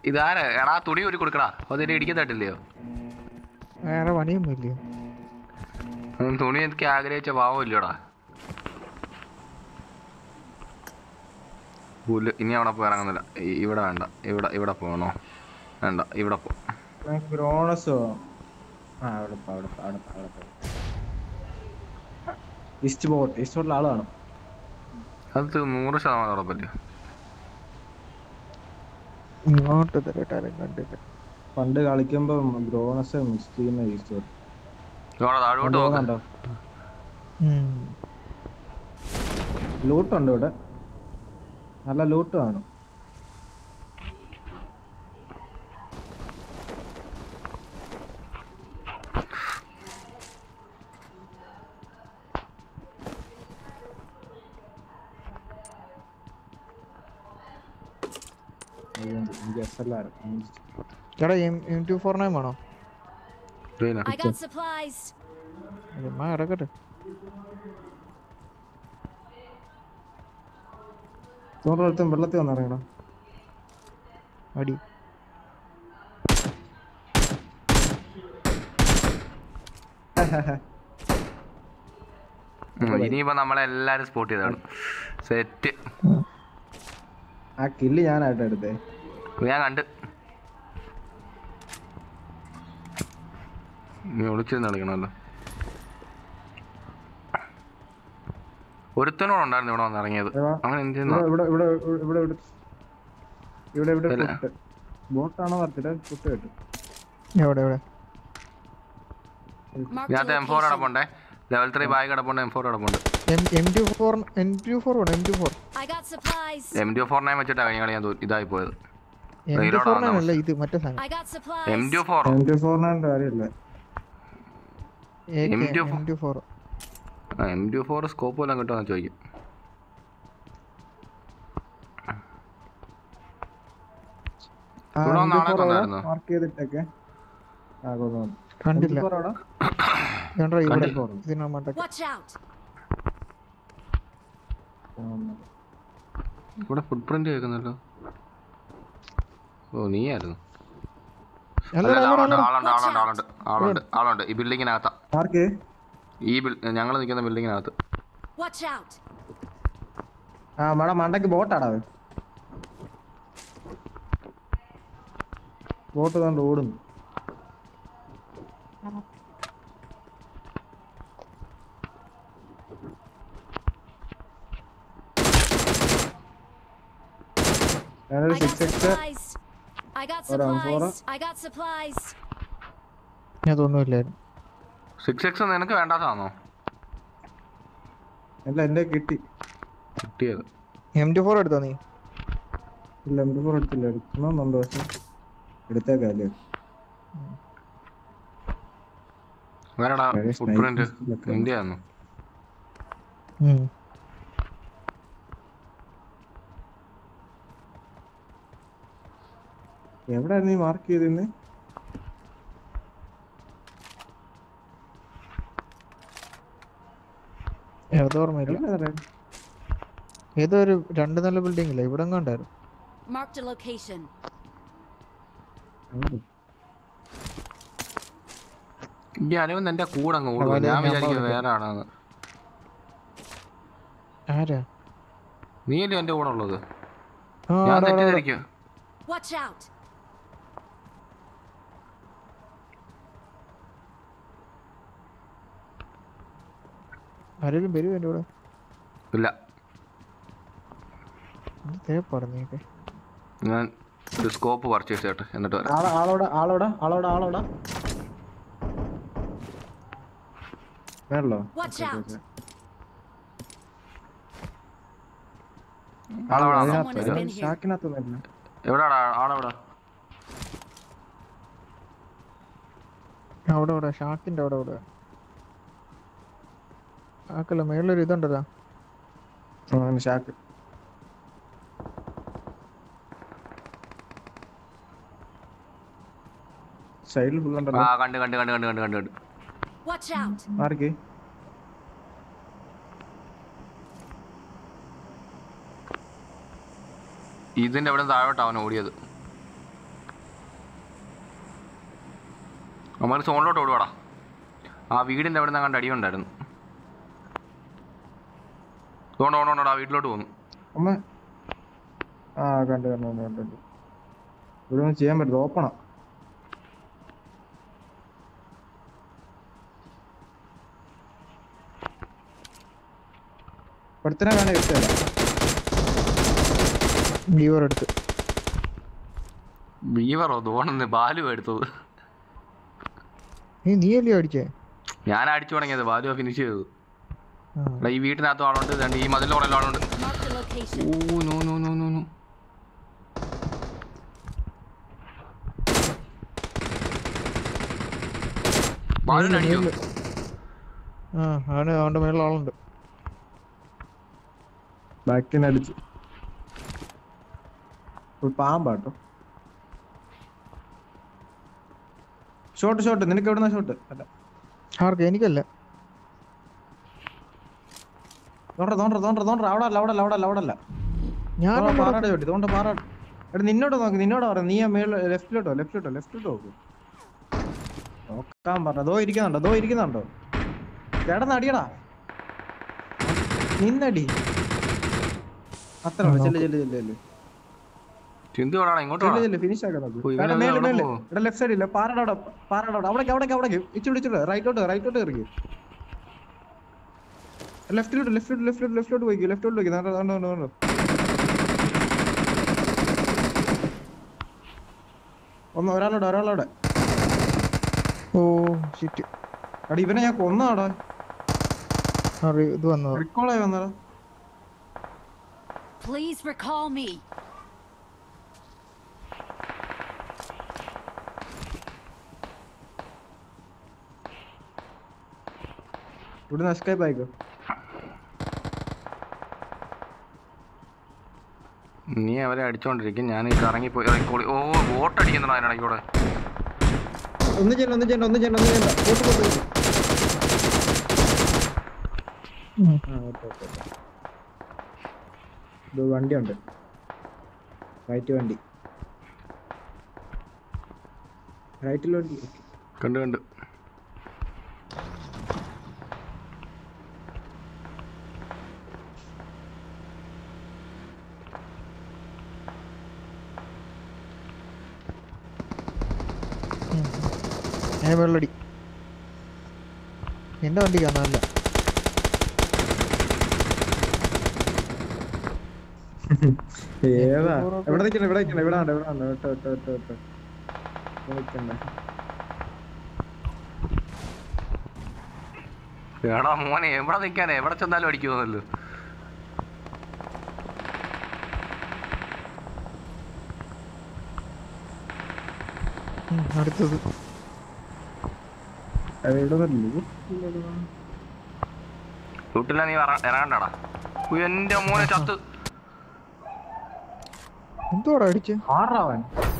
ഇതാരാ എടാ തുണി ഒരു കൊടുക്കടാ അതിന്റെ ഇടിക്കത്തട്ടില്ലയോ വേറെ പണിയൊന്നും ഇല്ലയോ ഉം, തുണി എനിക്ക് ആഗ്രഹിച്ച പാവമില്ലടാ പുല്ല് ഇനി അവിടെ പോയി ഇറങ്ങുന്നില്ല ഇ- ഇവിടെ വേണ്ട ഇവിടെ ഇവിടെ പോകണോ വേണ്ട ഇവിടെ പോ ഗ്രോണസോ ആ അവിടെ പോ, അവിടെ പോ, അവിടെ പോ, അവിടെ പോ. ഈസ്റ്റ് ബോട്ട് ഈസ്റ്റ് ബോട്ടിൽ ആള് കാണും അത് നൂറ് ശതമാനം ഉറപ്പല്ലേ ഇങ്ങോട്ട് തരട്ടാലും കണ്ടില്ല പണ്ട് കളിക്കുമ്പോ ഗ്രോണസ് മിസ് ചെയ്യുന്ന ഈസ്റ്റ് ബോട്ട് ഇവിടെ താഴോട്ട് നോക്ക് പോകുന്നുണ്ടോ ഉം. ലൂട്ടുണ്ട് ഇവിടെ നല്ല ലൂട്ട് കാണും അയ്യോ, എനിക്ക് SLR. ചേട്ടാ M M two four nine വേണോ പിന്നെ. I got supplies. ചുമ്മാ കിടക്കട്ടെ തൊഴിലുറത്തും വെള്ളത്തിൽ വന്നിറങ്ങണം അടി ഉം, ഇനിയിപ്പോ നമ്മളെല്ലാരും സ്പോട്ട് ചെയ്താണ് സെറ്റ് ആ കില്ല് ഞാനായിട്ട് എടുത്തേ ഞാൻ കണ്ട് നീ ഒളിച്ചിരുന്ന് കളിക്കണമല്ലോ ഒരുത്തനോട് ഉണ്ടായിരുന്നു ഇവിടെ വന്ന് ഇറങ്ങിയത് എവാ. അവൻ എന്ത് ഇവിടെ ഇവിടെ ഇവിടെ ഇവിടെ ഇവിടെ ഇവിടെ ഇവിടെ ഇല്ല. പുട്ട് ബോട്ടാണോ പറഞ്ഞിട്ട് പുട്ട് കേട്ടു എവിടെ എവിടെ Marked a ഇതിനകത്ത് എം ഫോർ location. കിടപ്പുണ്ടേ ലെവൽ ത്രീ ബാഗ് കിടപ്പുണ്ട് എം ഫോർ കിടപ്പുണ്ട് M M two four M two four വേണം M two four I got supplies. M D four nine വെച്ചിട്ടാണ് കഴിഞ്ഞ കളി ഞാൻ തോ- ഇതായി പോയത് എം ടു Reload ഫോർ ആവുന്ന നയൻ അല്ല ഇത് മറ്റേ സാധനം I got supplies. M D four M two ഫോറിനാണ്ട് കാര്യമില്ല M M2 two four M D four scope വല്ലതും കിട്ടുമെന്ന് ചോദിക്കും ഇവിടെ വന്ന ആളെ കൊന്നായിരുന്നോ? മാർക്ക് ചെയ്തിട്ടൊക്കെ ആ കൊന്നു കണ്ടില്ല M24 അവിടെ? കണ്ടോ ഇവിടെ കണ്ടില്ല. ഇതിനാ മണ്ടക്ക് Watch out. കൊന്നു. ഇവിടെ ഫുട് പ്രിന്റ് കേൾക്കുന്നല്ലോ ഓ നീയായിരുന്നു അല്ല അല്ല, അല്ല, ആളുണ്ട് അല്ല, ആളുണ്ട് ആളുണ്ട് ആളുണ്ട് ആളുണ്ട് ആളുണ്ട് ഈ ബിൽഡിങ്ങിനകത്താ മാർക്ക് ഈ ഞങ്ങൾ നിൽക്കുന്ന ബിൽഡിങ്ങിനകത്ത് Watch out. ആ മട മണ്ടക്ക് ബോട്ടാടാ അത് ബോട്ട് കണ്ട് ഓടുന്നു ഞാനൊരു I got six X supplies. I got Hold on, hold supplies. I got supplies. ഞാൻ തോന്നുന്നില്ലായിരുന്നു സിക്സ് എക്സ് നിനക്ക് വേണ്ടാത്താണോ അല്ല എന്റെ കിട്ടി കിട്ടിയത് എം ടു ഫോർ എടുത്തോ നീ ഇല്ല എം ഫോർ എടുത്തില്ല എടുക്കണമെന്നുണ്ട് പക്ഷെ എടുത്തേക്കല്ലേ വേറെടാ Very footprint nice. Look. India ആയിരുന്നു ഉം. എവിടെ നീ മാർക്ക് ചെയ്തിരുന്നേ ഏതോ ഓർമ്മയില്ല എവിടെ അറിയാം ഏതോ ഒരു രണ്ട് നില ബിൽഡിംഗ് ഇല്ല ഇവിടെ കണ്ടായിരുന്നു Marked a location. ഈ അനുവൻ എന്റെ കൂടെ അങ്ങ് ഓടുക അതുപോലെ ഞാൻ ഞാൻ വിചാരിക്കും പറഞ്ഞു. വേറെ ആളാണ് ആരാ നീയല്ലേ എന്റെ കൂടെ ഉള്ളത് ആ ഞാൻ ആടാ, ആടാ, ആടാ. തെറ്റിദ്ധരിക്കും Watch out. ആരെങ്കിലും വരുമോ എൻ്റെ കൂടെ ഇല്ല എന്ത് തേപ്പാടാ നീയൊക്കെ ഞാൻ ഒരു സ്കോപ്പ് പർച്ചേസ് ചെയ്യട്ടെ എന്നിട്ട് വരാം ആള ആളോടെ ആളോടെ ആളോടെ ആളോടെ വേണല്ലോ Watch out. ആളെവിടാ Someone has been here. ഷാക്കിനകത്ത് വരില്ല എവിടാടാ ആളെവിടാ അവിടെ അവിടെ ഷാക്കിന്റെ അവിടെ അവിടെ ഷാക്കല്ല മേളിലൊരു ഇതുണ്ടല്ലോ ഷാക്ക് സൈഡിൽ ഫുൾ ആ ഉണ്ടല്ലോ കണ്ട് കണ്ട് കണ്ട് കണ്ട് കണ്ട് കണ്ട് കണ്ട് Watch out. മാർക്ക് ഇതിന്റെ അവിടെ താഴോട്ട് അവൻ ഓടിയത് നമ്മൾ സോണിലോട്ട് ഓടുവാടാ ആ വീടിൻ്റെ അവിടെ നിന്ന് കണ്ട് അടിയുണ്ടായിരുന്നു ഓണോ ഓണോടാ വീട്ടിലോട്ട് പോന്നു അമ്മ ആ കണ്ടു കണ്ടു കണ്ടു കണ്ടു കണ്ടു ഇവിടെ ഒന്നും ചെയ്യാൻ പറ്റില്ല ഓപ്പണാ പഠിത്തനെ കാണാൻ ഇഷ്ടമല്ല ലീവർ എടുത്ത് ബീവറോ തോന്നുന്നു ബാലു എടുത്തത് നീ നീയല്ലേ അടിച്ചേ ഞാൻ അടിച്ചു തുടങ്ങിയത് ബാലു ഫിനിഷ് ചെയ്തത് ആ. എടാ ഈ വീട്ടിനകത്തും ആളുണ്ട് ദാണ്ട് ഈ മതിലിന്റെ പുറകിലും ആളുണ്ട് Mark the location. Oh no no no no no ബാലുവിനെ അടിച്ചോ മേളില്. ആ അവന് അവന്റെ മേളിൽ ആളുണ്ട് ബാക്കിന് അടിച്ചു ഒരു പാമ്പാട്ടോ ഷോട്ട് ഷോട്ട് നിനക്ക് എവിടുന്ന ഷോട്ട് അല്ല ആർക്ക് എനിക്കല്ല തോണ്ട തോണ്ട തോണ്ട തോണ്ട അവിടെ അല്ല അവിടെ അല്ല അവിടെ അല്ല അവിടെ അല്ല ഞാൻ തോണ്ട പാറാടെ ചോട്ടി തോണ്ട പാറ എടാ നിന്നോട് നോക്ക് നിന്നോട് പറയാം നീ ആ മേളിൽ ലെഫ്റ്റിലോട്ടോ ലെഫ്റ്റിലോട്ടോ ലെഫ്റ്റിലോട്ട് നോക്ക് നോക്കാൻ പറഞ്ഞ ദോ ഇരിക്കുന്നുണ്ടോ ദോ ഇരിക്കുന്നുണ്ടോ കിടന്ന് അടിയടാ നിന്നടി അത്ര ആ, ചെല്ല് ചെല്ല് ചെല്ല് ചെല്ല് ചിന്തു എവിടാണ് ഇങ്ങോട്ട് ചെല്ല് വാടാ. ചെല്ല് ഫിനിഷ് ആക്കാൻ നോക്ക് ഓ, ഇവനെ എടാ, മേളിൽ അവിടെ മേളിൽ പോവോ? എടാ ലെഫ്റ്റ് സൈഡില്ല പാറയുടെ അവിടെ പാറയുടെ അവിടെ അവിടേക്ക് അവിടേക്ക് അവിടേക്ക് ഇച്ചിരി ഇച്ചിരി റൈറ്റോട്ട് റൈറ്റോട്ട് ഇറങ്ങി ലെഫ്റ്റിലോട്ട് ലെഫ്റ്റിലോട്ട് ലെഫ്റ്റിലോട്ട് ലെഫ്റ്റിലോട്ട് പോയിക്കോ ലെഫ്റ്റിലോട്ട് പോയിക്കോ നട നട നട നട ഒന്ന് ഒരാളോടെ ഒരാളോടെ ഓ ഷിറ്റ് എടാ ഇവനെ ഞാൻ കൊന്നാടാ ഇത് വന്നത് റിക്കോളായി വന്നടാ Please recall me. ഇവിടുന്ന് എസ്കേപ്പ് ആയിക്കോ നീ അവരെ അടിച്ചോണ്ടിരിക്കും ഞാൻ ഇത് ഇറങ്ങിപ്പോയി ഇറങ്ങിക്കോളി ഓ വോട്ടടിക്കുന്നോ അതിനിടയ്ക്കൂടെ ഒന്ന് ചെയ്യണ്ട ഒന്ന് ചെയ്യണ്ട ഒന്ന് ചെയ്യണ്ട ഒന്ന് ചെയ്യണ്ട പോട്ട് പോട്ട് പോട്ട്. ഉം. ആ, ഓക്കെ, ഓക്കെ, ഓക്കെ. ഇത് വണ്ടിയുണ്ട് റൈറ്റ് വണ്ടി റൈറ്റിൽ വണ്ടി ഓക്കെ. കണ്ടു കണ്ടു ഉം. ഞാൻ വെള്ളടി എന്റെ വണ്ടി കാണാനല്ല ഏതാ എവിടെ നിൽക്കണ ഇവിടെ നിൽക്കണ ഇവിടെ ഉണ്ട് ഇവിടെ ഉണ്ട് വിട്ടോ വിട്ടോ വിട്ടോ വിട്ടോ നിൽക്കണ്ട എടാ മോനെ എവിടെ നിൽക്കാനേ എവിടെ ചെന്നാലും അടിക്കുമല്ലോ ഉം, അടുത്തത് ഇവിടെ വീട്ടിലാ നീ ഇറ- ഇറങ്ങണ്ടടാ ഉയ്യ്, എന്റെ മോനെ ചത്ത് എന്തോടാ അടിച്ചേ ആറാവൻ